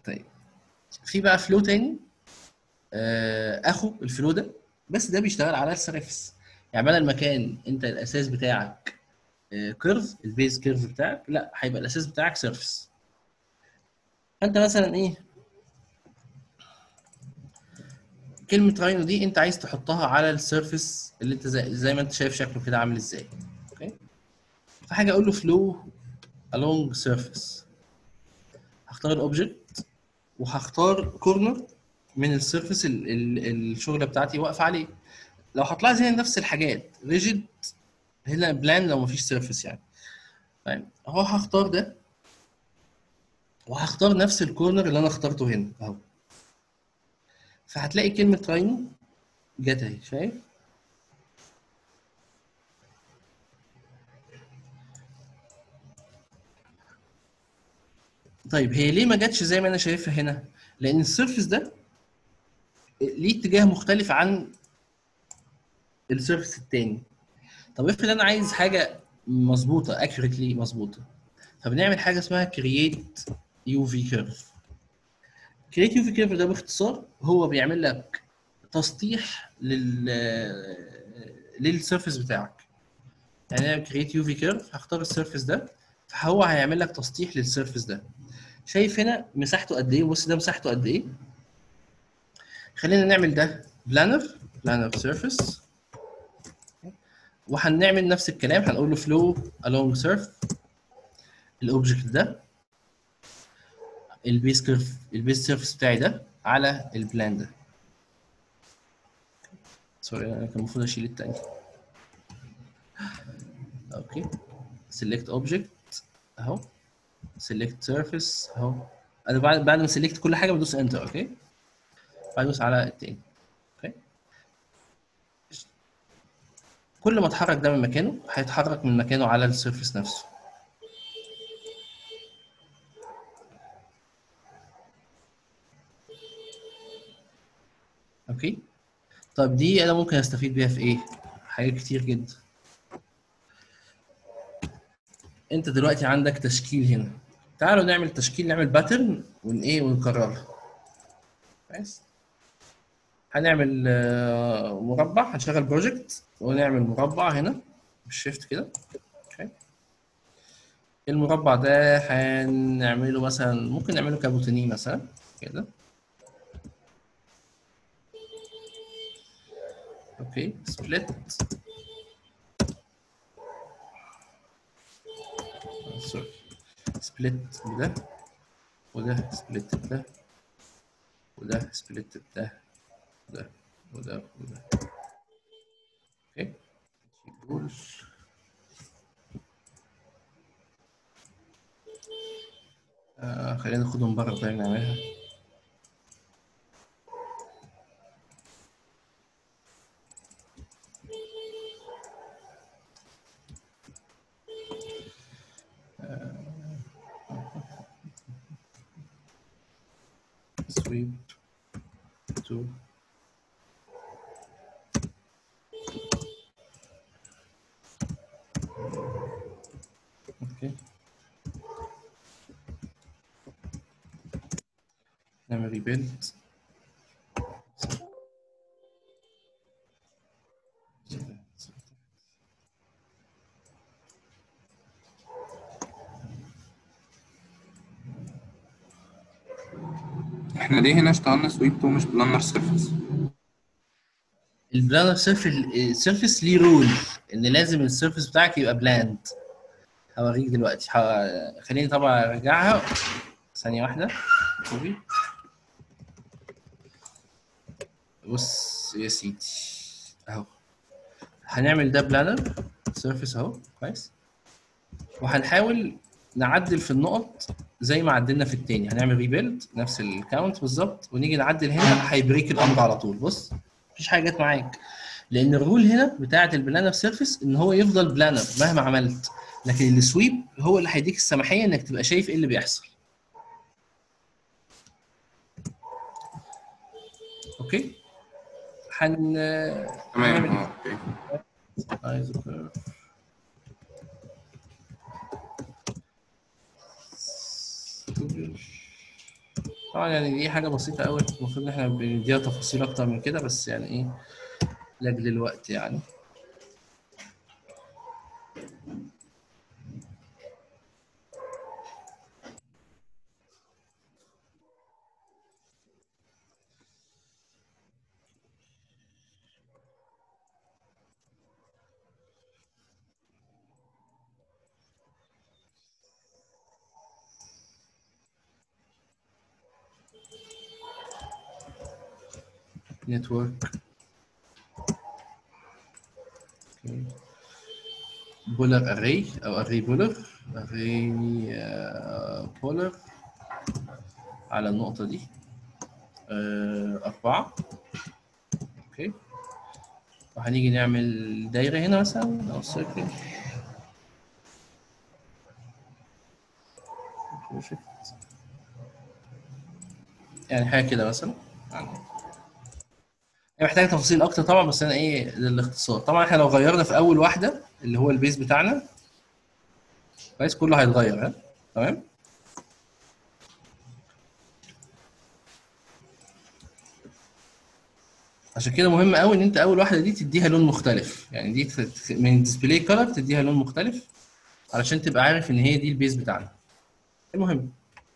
طيب في بقى فلو تاني آه، اخو الفلو ده بس ده بيشتغل على السيرفس يعني بدل ما كان انت الاساس بتاعك كيرف البيز كيرف بتاعك لا هيبقى الاساس بتاعك سيرفس فانت مثلا ايه كلمه راينو دي انت عايز تحطها على السيرفس اللي انت زي, زي ما انت شايف شكله كده عامل ازاي اوكي فحاجه اقول له فلو along surface هختار الاوبجكت وهختار كورنر من السيرفس ال- ال- الشغله بتاعتي واقفه عليه لو هطلع هنا نفس الحاجات ريجيد هنا بلان لو مفيش سيرفس يعني طيب اهو هختار ده وهختار نفس الكورنر اللي انا اخترته هنا اهو فهتلاقي كلمه راينو جت اهي شايف طيب هي ليه ما جاتش زي ما انا شايفها هنا لان السيرفس ده ليه اتجاه مختلف عن السيرفس التاني طب افرض انا عايز حاجه مظبوطه اكيوريتلي مظبوطه فبنعمل حاجه اسمها كرييت يو في كيرف كرييت يو في كيرف ده باختصار هو بيعمل لك تسطيح لل للسيرفس بتاعك يعني انا كرييت يو في كيرف هختار السيرفس ده فهو هيعمل لك تسطيح للسيرفس ده شايف هنا مساحته قد ايه بص ده مساحته قد ايه خلينا نعمل ده بلانر بلانر سيرفيس وهنعمل نفس الكلام هنقول له فلو along surf الاوبجكت ده البيس كيرف البيس سيرفيس بتاعي ده على البلان ده سوري انا كان المفروض اشيل التاني اوكي select object اهو select surface اهو انا بعد بعد ما select كل حاجه بدوس انتر اوكي بدوس على التاني اوكي كل ما اتحرك ده من مكانه هيتحرك من مكانه على السيرفيس نفسه اوكي طب دي انا ممكن استفيد بيها في ايه حاجات كتير جدا انت دلوقتي عندك تشكيل هنا تعالوا نعمل تشكيل نعمل باترن ون ايه ونكررها كويس هنعمل آه، مربع هنشغل بروجكت ونعمل مربع هنا بالشيفت كده اوكي المربع ده هنعمله مثلا ممكن نعمله كابوتيني مثلا كده اوكي سبليت سوري سبليت بده وده سبليت بده وده سبليت بده وده وده وده اوكي نجيب دول آه خلينا ناخدهم بره طيب نعملها sweep to اوكي نعمل ريبيلد احنا ليه هنا اشتغلنا سويب تو مش بلانر سيرفيس البلانر سيرفيس ليه رول ان لازم السيرفيس بتاعك يبقى بلاند هوريك دلوقتي ه- خليني طبعا ارجعها ثانية واحدة كوبي بص يا سيدي اهو هنعمل ده بلانر سيرفيس اهو كويس وهنحاول نعدل في النقط زي ما عدلنا في التاني هنعمل ريبيلد نفس الكاونت بالظبط ونيجي نعدل هنا هيبريك الامر على طول بص مفيش حاجه جت معاك لان الرول هنا بتاعه البلانر سيرفيس ان هو يفضل بلانر مهما عملت لكن السويب هو اللي هيديك السماحيه انك تبقى شايف ايه اللي بيحصل اوكي هن تمام هنعمل اه اوكي عايز curve. طبعا يعني دي حاجه بسيطه قوي المفروض ان احنا بنديها تفاصيل اكتر من كده بس يعني ايه لاجل الوقت يعني network okay. بولر array او array بولر array آه، بولر على النقطة دي آه، أربعة اوكي وهنيجي نعمل دايرة هنا مثلا أو سيركل يعني حاجة كده مثلا يعني هي محتاجه تفاصيل اكتر طبعا بس انا ايه للاختصار طبعا احنا لو غيرنا في اول واحده اللي هو البيز بتاعنا كويس كله هيتغير ها تمام عشان كده مهم قوي ان انت اول واحده دي تديها لون مختلف يعني دي تت- من ديسبلاي كلر تديها لون مختلف علشان تبقى عارف ان هي دي البيز بتاعنا المهم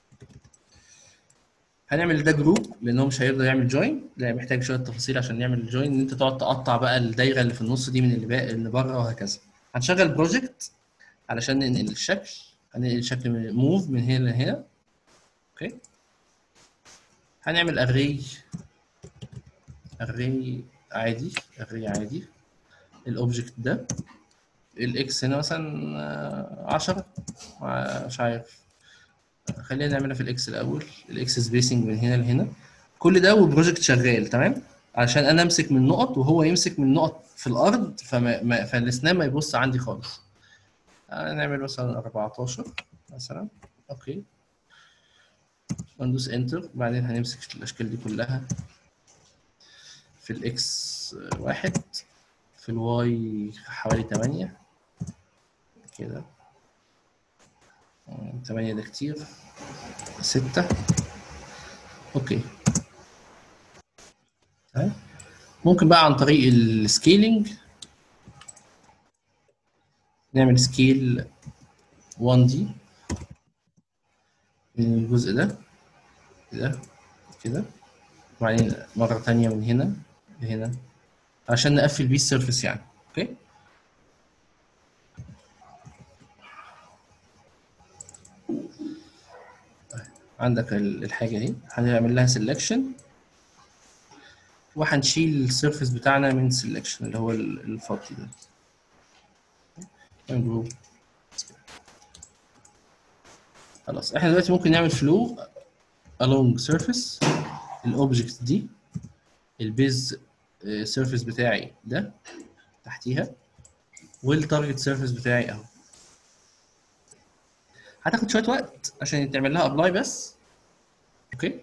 هنعمل ده جروب لان هو مش هيقدر يعمل جوين ده محتاج شويه تفاصيل عشان يعمل جوين ان انت تقعد تقطع بقى الدايره اللي في النص دي من اللي بقى اللي بره وهكذا هنشغل بروجكت علشان ننقل الشكل هننقل الشكل من موف من هنا لهنا اوكي هنعمل اري اري عادي اري عادي الاوبجكت ده الاكس هنا مثلا 10 مش عارف خلينا نعملها في الاكس الاول الاكس سبيسنج من هنا لهنا كل ده وبروجكت شغال تمام عشان انا امسك من نقط وهو يمسك من نقط في الارض فما ما فالسناب ما يبص عندي خالص آه، نعمل مثلا 14 مثلا اوكي وندوس انتر بعدين هنمسك الاشكال دي كلها في الاكس واحد في الواي حوالي 8 كده آه، 8 ده كتير ستة اوكي تمام ممكن بقى عن طريق السكيلينج نعمل سكيل 1 دي من الجزء ده كده كده وبعدين مرة تانية من هنا لهنا عشان نقفل بيه السيرفس يعني اوكي عندك ال- الحاجة اهي هنعمل لها سيلكشن وهنشيل السيرفس بتاعنا من سيلكشن اللي هو ال- الفاضي ده جروب خلاص احنا دلوقتي ممكن نعمل فلو along surface الاوبجكت دي البيز سيرفيس بتاعي ده تحتيها والتارجت سيرفيس بتاعي اهو هتاخد شويه وقت عشان يتعمل لها ابلاي بس اوكي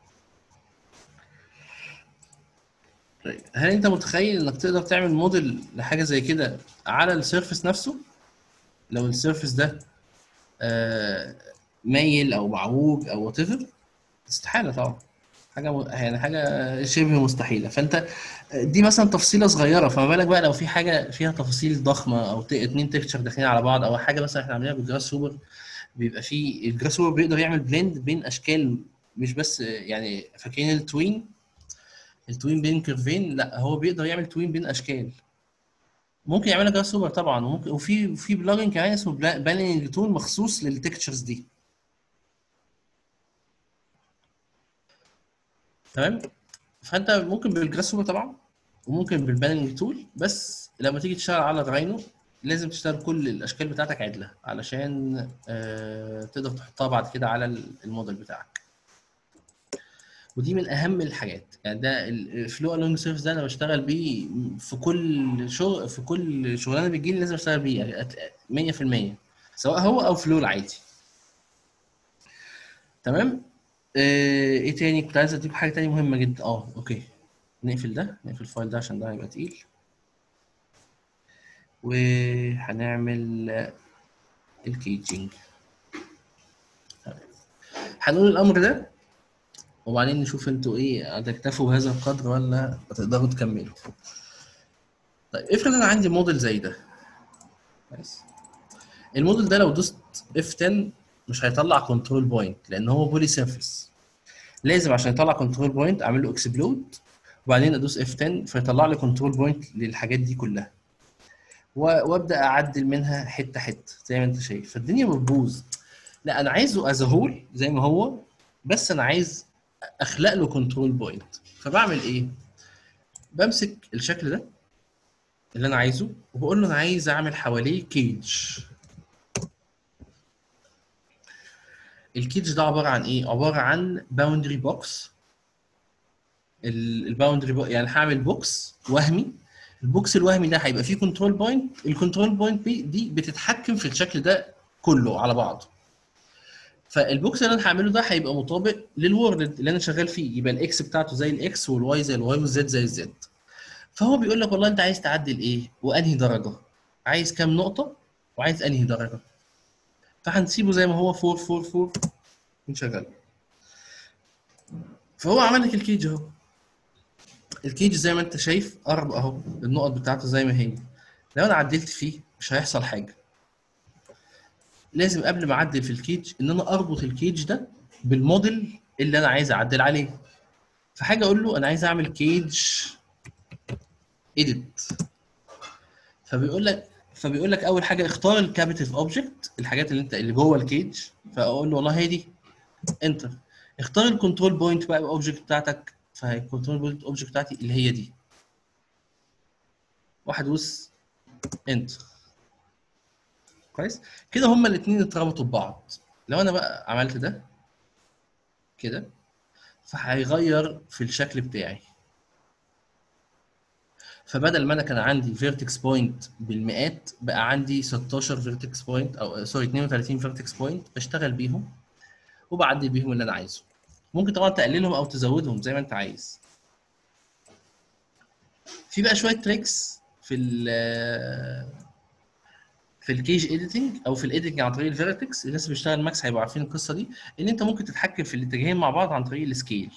طيب هل انت متخيل انك تقدر تعمل موديل لحاجه زي كده على السيرفيس نفسه لو السيرفيس ده آه، مايل او معوج او وات ايفر استحاله طبعا حاجه م... يعني حاجه شبه مستحيله فانت دي مثلا تفصيله صغيره فما بالك بقى لو في حاجه فيها تفاصيل ضخمه او ت... اتنين تكتشر داخلين على بعض او حاجه مثلا احنا عاملينها بالجراس سوبر بيبقى في الجراس سوبر بيقدر يعمل بلند بين اشكال مش بس يعني فاكرين التوين التوين بين كيرفين لا هو بيقدر يعمل توين بين اشكال ممكن يعملها جراس سوبر طبعا وممكن وفي في بلجن كمان اسمه بلاننج تول مخصوص للتكتشرز دي تمام فانت ممكن بالجراس سوبر طبعا وممكن بالباننج تول بس لما تيجي تشتغل على الراينو لازم تشتغل كل الاشكال بتاعتك عدله علشان آه تقدر تحطها بعد كده على الموديل بتاعك ودي من اهم الحاجات يعني ده الفلو الونج سيرفيس ده انا بشتغل بيه في كل شغل في كل شغلانه بتجيلي لازم اشتغل بيه يعني 100% سواء هو او فلو العادي تمام آه، ايه تاني كنت عايز اضيف حاجه تاني مهمه جدا اه اوكي نقفل ده نقفل الفايل ده عشان ده هيبقى تقيل وهنعمل الكيجنج هنقول الامر ده وبعدين نشوف انتوا ايه هتكتفوا بهذا القدر ولا هتقدروا تكملوا طيب افرض انا عندي موديل زي ده كويس الموديل ده لو دوست F10 مش هيطلع كنترول بوينت لان هو بولي سيرفيس لازم عشان يطلع كنترول بوينت اعمل له اكسبلود وبعدين ادوس F10 فيطلع لي كنترول بوينت للحاجات دي كلها و- وابدا اعدل منها حته حته زي ما انت شايف فالدنيا بتبوظ لا انا عايزه از هول زي ما هو بس انا عايز اخلق له كنترول بوينت فبعمل ايه بمسك الشكل ده اللي انا عايزه وبقول له انا عايز اعمل حواليه كيج الكيج ده عباره عن ايه عباره عن باوندري بوكس الباوندري يعني هعمل بوكس وهمي البوكس الوهمي ده هيبقى فيه كنترول بوينت الكنترول بوينت دي بتتحكم في الشكل ده كله على بعضه فالبوكس اللي انا هعمله ده هيبقى مطابق للورد اللي انا شغال فيه يبقى الاكس بتاعته زي الاكس والواي زي الواي والزد زي الزد فهو بيقول لك والله انت عايز تعدل ايه وانهي درجه عايز كام نقطه وعايز انهي درجه فهنسيبه زي ما هو 4 4 4 ونشغله فهو عمل لك الكيج اهو الكيج زي ما انت شايف قرب اهو النقط بتاعته زي ما هي لو انا عدلت فيه مش هيحصل حاجه لازم قبل ما اعدل في الكيج ان انا اربط الكيج ده بالموديل اللي انا عايز اعدل عليه فحاجه اقول له انا عايز اعمل كيج اديت فبيقول لك فبيقول لك اول حاجه اختار الكابيتيف اوبجكت الحاجات اللي انت اللي جوه الكيج فاقول له والله هي دي انتر اختار الكنترول بوينت بقى اوبجكت بتاعتك فهي الكنترول بوينت اوبجكت بتاعتي اللي هي دي واحد دوس انتر كويس كده هما الاثنين اتربطوا ببعض لو انا بقى عملت ده كده فهيغير في الشكل بتاعي فبدل ما انا كان عندي فيرتكس بوينت بالمئات بقى عندي 16 فيرتكس بوينت او سوري 32 فيرتكس بوينت بشتغل بيهم وبعدل بيهم اللي انا عايزه ممكن طبعا تقللهم او تزودهم زي ما انت عايز في بقى شويه تريكس في ال في الكيج اديتنج او في الايديتنج عن طريق الفيرتكس الناس اللي بيشتغل ماكس هيبقوا عارفين القصه دي ان انت ممكن تتحكم في الاتجاهين مع بعض عن طريق السكيل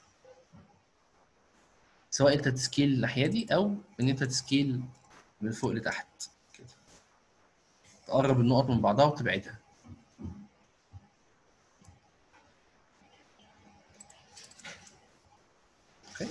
سواء انت تسكيل الناحيه دي او ان انت تسكيل من فوق لتحت كده تقرب النقط من بعضها وتبعدها اوكي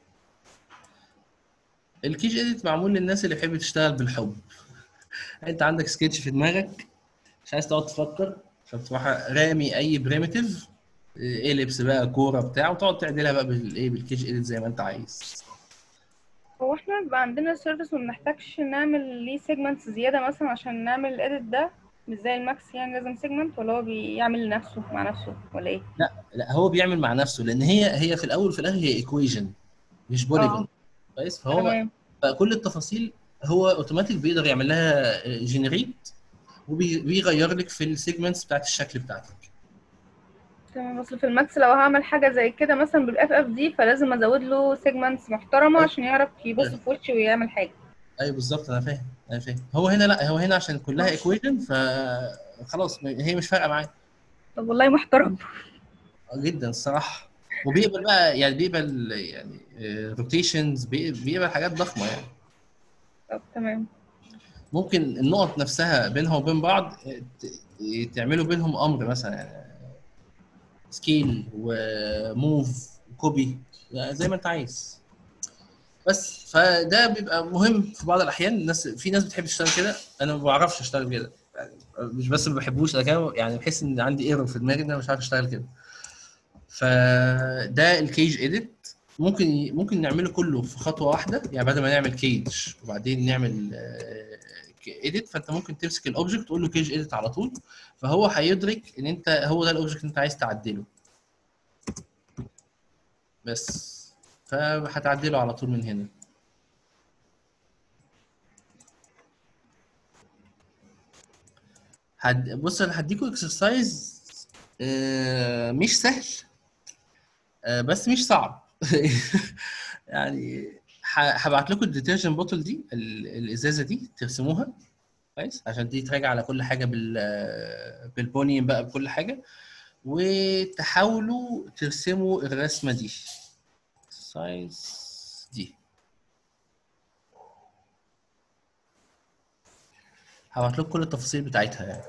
الكيج اديت معمول للناس اللي بتحب تشتغل بالحب انت عندك سكتش في دماغك مش عايز تقعد تفكر فبتروح رامي اي بريمتيف اليبس بقى كوره بتاع وتقعد تعدلها بقى بالايه بالكيج اديت زي ما انت عايز هو احنا بيبقى عندنا سيرفيس وما بنحتاجش نعمل ليه سيجمنتس زيادة مثلا عشان نعمل الاديت ده مش زي الماكس يعني لازم سيجمنت ولا هو بيعمل لنفسه مع نفسه ولا ايه؟ لا هو بيعمل مع نفسه لان هي هي في الاول وفي الاخر هي ايكويجن مش بوليجون اه كويس فهو تمام فكل التفاصيل هو اوتوماتيك بيقدر يعمل لها جنريت وبيغير لك في السيجمنتس بتاعت الشكل بتاعتك تمام اصل في الماكس لو هعمل حاجة زي كده مثلا بالاف اف دي فلازم ازود له سيجمنتس محترمة أيوة. عشان يعرف يبص في وشي ويعمل حاجة ايوه بالظبط انا فاهم انا فاهم هو هنا لا هو هنا عشان كلها ايكويجن فخلاص هي مش فارقه معاه طب والله محترم جدا الصراحه وبيقبل بقى يعني بيقبل يعني روتيشنز بيقبل حاجات ضخمه يعني طب تمام ممكن النقط نفسها بينها وبين بعض ت- تعملوا بينهم امر مثلا يعني سكيل وموف وكوبي يعني زي ما انت عايز بس فده بيبقى مهم في بعض الاحيان الناس في ناس بتحب تشتغل كده انا ما بعرفش اشتغل كده يعني مش بس ما بحبوش انا كمان يعني بحس ان عندي ايرور في دماغي ان انا مش عارف اشتغل كده فده الكيج اديت ممكن ممكن نعمله كله في خطوه واحده يعني بدل ما نعمل كيج وبعدين نعمل اديت فانت ممكن تمسك الاوبجكت تقول له كيج اديت على طول فهو هيدرك ان انت هو ده الاوبجكت اللي انت عايز تعدله بس فهتعدله على طول من هنا هد... بص انا هديكوا اكسرسايز مش سهل آه، بس مش صعب يعني ه- هبعت لكم الديترجنت بوتل دي ال- الازازه دي ترسموها كويس عشان دي تراجع على كل حاجه بال بالبونيوم بقى بكل حاجه وتحاولوا ترسموا الرسمه دي سايز دي هبعت لكم كل التفاصيل بتاعتها يعني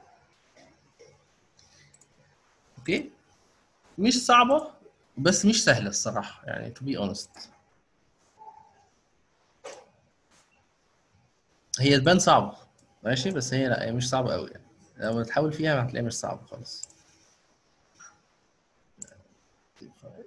اوكي مش صعبه بس مش سهله الصراحه يعني to be honest هي تبان صعبه ماشي بس هي لا هي مش صعبه قوي يعني لو تحاول فيها هتلاقيها مش صعبه خالص